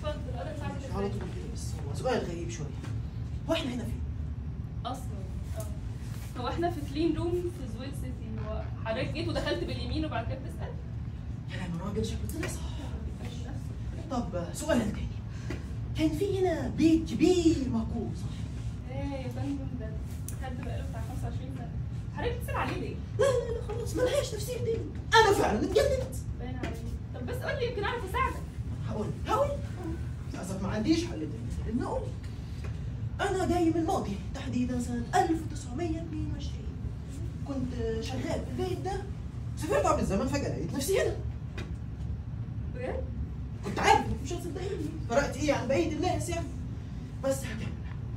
اتفضل انا ساعدك على ازاي طول كده بس هو سؤال غريب شويه هو احنا هنا فين؟ اصلا اه هو احنا في كلين روم في زويل سيتي هو حضرتك جيت ودخلت باليمين وبعد كده بتسال كلام الراجل شكله طلع صح طب سؤال تاني كان في هنا بيت كبير مهجور صح؟ ايه يا فندم ده حد بقاله بتاع 25 سنه حضرتك بتسال عليه ليه؟ لا لا لا خلاص ملهاش تفسير دي انا فعلا اتجننت باين عليه طب بس قول لي يمكن اعرف اساعدك هقول هقول للاسف ما عنديش حل تاني ان اقول لك انا جاي من الماضي تحديدا سنه 1922 كنت شغال في البيت ده سافرت عبر الزمن فجاه لقيت نفسي هنا بجد؟ كنت عارف انك مش هتصدقيني فرقت ايه عن بقيه الناس يعني بس هكمل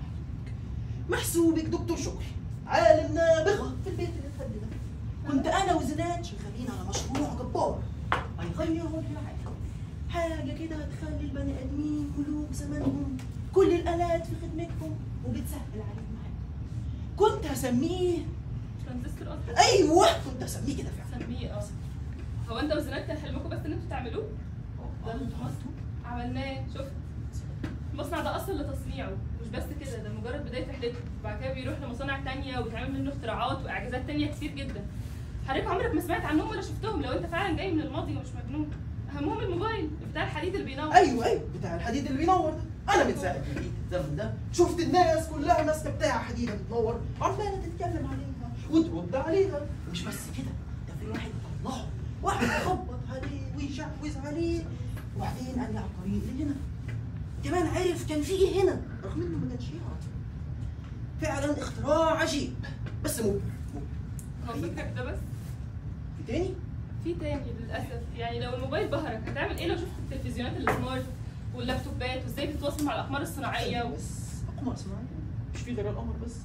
محسوبك دكتور شكري عالم نابغه في البيت اللي اتهد ده كنت انا وزناد شغالين على مشروع جبار هيغير وجه العالم حاجه كده هتخلي البني ادمين ملوك زمانهم كل الالات في خدمتهم وبتسهل عليهم حاجه كنت هسميه ترانزستور قصدك؟ ايوه كنت هسميه كده فعلا سميه اه هو انت وزناد كان حلمكم بس ان انتوا تعملوه؟ ده المصنع عملناه شفت المصنع ده اصلا لتصنيعه مش بس كده ده مجرد بدايه رحلته وبعد كده بيروح لمصانع تانية وبيتعمل منه اختراعات واعجازات تانية كتير جدا حضرتك عمرك ما سمعت عنهم ولا شفتهم لو انت فعلا جاي من الماضي ومش مجنون اهمهم الموبايل بتاع الحديد اللي بينور ايوه ايوه بتاع الحديد اللي بينور ده انا من ساعه ما جيت الزمن ده شفت الناس كلها ماسكه بتاع حديده بتنور عماله تتكلم عليها وترد عليها ومش بس كده ده في واحد طلعه واحد يخبط عليه ويشعوذ عليه وبعدين قال لي على الطريق اللي هنا كمان عرف كان في ايه هنا رغم انه ما كانش يعرف فعلا اختراع عجيب بس مبهر هو مبهر فكرك ده بس في تاني في تاني للاسف يعني لو الموبايل بهرك هتعمل ايه لو شفت التلفزيونات السمارت واللابتوبات وازاي بتتواصل مع الاقمار الصناعيه و... بس اقمار صناعيه مش في غير القمر بس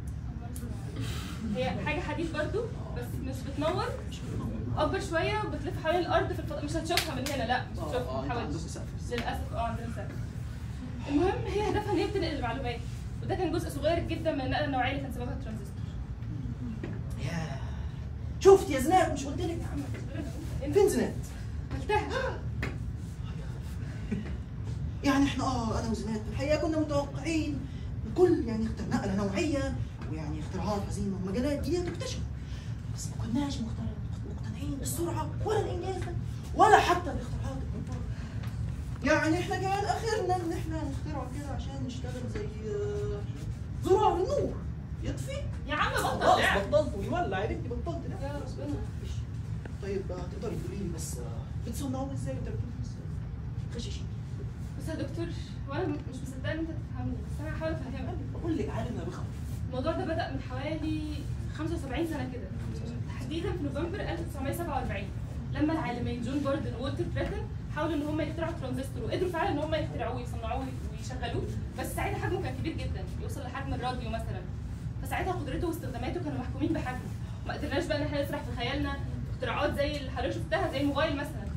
هي حاجه حديد برضو بس مش بتنور مش بالقمر. اكبر شويه وبتلف حوالين الارض في الفضاء مش هتشوفها من هنا لا مش اه هتشوفها اه انت حوالي عندك سقف للاسف اه عندنا سقف المهم هي هدفها ان هي بتنقل المعلومات وده كان جزء صغير جدا من النقله النوعيه اللي كان سببها الترانزستور يا شفت يا زناد مش قلت لك يا عم فين زناد؟ قلتها يعني احنا اه انا وزناد في الحقيقه كنا متوقعين كل يعني اختر نقله نوعيه ويعني اختراعات عظيمه ومجالات جديده تكتشف بس ما كناش مقتنع- مقتنعين بالسرعه ولا الانجاز ده ولا حتى الاختراعات الجباره يعني احنا كمان اخرنا ان احنا نخترع كده عشان نشتغل زي آه، زرار النور يطفي يا عم بطل خلاص لعب بطلت ويولع يا بنتي بطلت لا يا خلاص ربنا. مفيش. طيب آه، تقدري تقولي لي بس آه، بتصنعوه ازاي وتركبوه ازاي؟ غشاشين بس يا دكتور هو انا مش مصدقه ان انت تفهمني بس انا هحاول افهمك بقول لك عالم نابغه الموضوع ده بدأ من حوالي 75 سنة كده تحديدا في نوفمبر 1947 لما العالمين جون باردن وولتر بريتن حاولوا ان هم يخترعوا ترانزستور وقدروا فعلا ان هم يخترعوه ويصنعوه ويشغلوه بس ساعتها حجمه كان كبير جدا يوصل لحجم الراديو مثلا فساعتها قدرته واستخداماته كانوا محكومين بحجمه ما قدرناش بقى ان احنا نسرح في خيالنا في اختراعات زي اللي حضرتك شفتها زي الموبايل مثلا